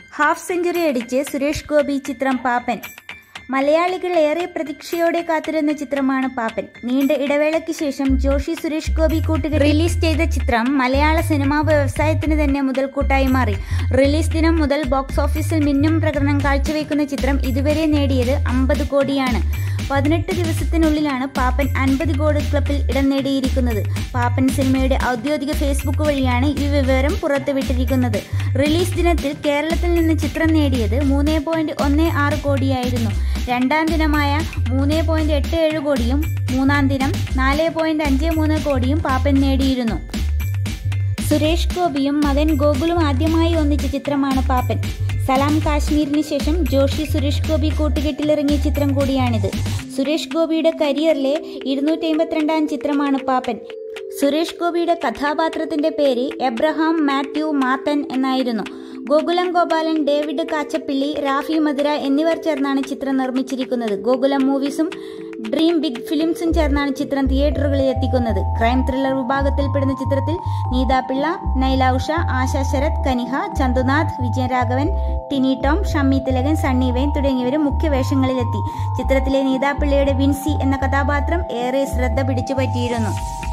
half century അടിച്ച് സുരേഷ് ഗോപി ചിത്രം പാപ്പൻ മലയാളികൾ ഏറെ പ്രതീക്ഷയോടെ കാത്തിരുന്ന ചിത്രമാണ് പാപ്പൻ നീണ്ട ഇടവേളയ്ക്ക് ശേഷം ജോഷി സുരേഷ് ഗോപി കൂട്ടുകെട്ട് റിലീസ് ചെയ്ത ചിത്രം മലയാള സിനിമാ വ്യവസായത്തിന് തന്നെ മുതൽക്കൂട്ടായി മാറി റിലീസ് ദിനം മുതൽ ബോക്സ് ഓഫീസിൽ മിന്നും പ്രകടനം കാഴ്ചവെക്കുന്ന ചിത്രം ഇതുവരെ നേടിയത് അമ്പത് കോടിയാണ് പതിനെട്ട് ദിവസത്തിനുള്ളിലാണ് പാപ്പൻ അൻപത് കോടി ക്ലബിൽ ഇടം നേടിയിരിക്കുന്നത് പാപ്പൻ സിനിമയുടെ ഔദ്യോഗിക ഫേസ്ബുക്ക് വഴിയാണ് ഈ വിവരം പുറത്തുവിട്ടിരിക്കുന്നത് റിലീസ് ദിനത്തിൽ കേരളത്തിൽ നിന്ന് ചിത്രം നേടിയത് മൂന്ന് പോയിന്റ് ഒന്ന് ആറ് കോടിയായിരുന്നു രണ്ടാം ദിനമായ മൂന്ന് പോയിന്റ് എട്ട് ഏഴ് കോടിയും മൂന്നാം ദിനം നാല് പോയിന്റ് അഞ്ച് മൂന്ന് കോടിയും പാപ്പൻ നേടിയിരുന്നു സുരേഷ് ഗോപിയും മകൻ ഗോകുലും ആദ്യമായി ഒന്നിച്ച ചിത്രമാണ് പാപ്പൻ സലാം കാശ്മീരിന് ശേഷം ജോഷി സുരേഷ് ഗോപി കൂട്ടുകെട്ടിലിറങ്ങിയ ചിത്രം കൂടിയാണിത് സുരേഷ് ഗോപിയുടെ കരിയറിലെ ഇരുന്നൂറ്റി അമ്പത്തിരണ്ടാം ചിത്രമാണ് പാപ്പൻ സുരേഷ് ഗോപിയുടെ കഥാപാത്രത്തിന്റെ പേര് എബ്രഹാം മാത്യു മാത്തൻ എന്നായിരുന്നു ഗോകുലം ഗോപാലൻ ഡേവിഡ് കാച്ചപ്പിള്ളി റാഫി മധുര എന്നിവർ ചേർന്നാണ് ചിത്രം നിർമ്മിച്ചിരിക്കുന്നത് ഗോകുലം മൂവീസും ഡ്രീം ബിഗ് ഫിലിംസും ചേർന്നാണ് ചിത്രം തിയേറ്ററുകളിൽ എത്തിക്കുന്നത് ക്രൈം ത്രില്ലർ വിഭാഗത്തിൽപ്പെടുന്ന ചിത്രത്തിൽ നീത പിള്ള നൈല ഉഷ ആശ ശരത് കനിഹ ചന്തുനാഥ് വിജയരാഘവൻ ടിനി ടോം ഷമ്മി തിലകൻ സണ്ണി വെയിൻ തുടങ്ങിയവരും മുഖ്യവേഷങ്ങളിലെത്തി ചിത്രത്തിലെ നീതാ പിള്ളയുടെ വിൻസി എന്ന കഥാപാത്രം ഏറെ ശ്രദ്ധ പിടിച്ചു പറ്റിയിരുന്നു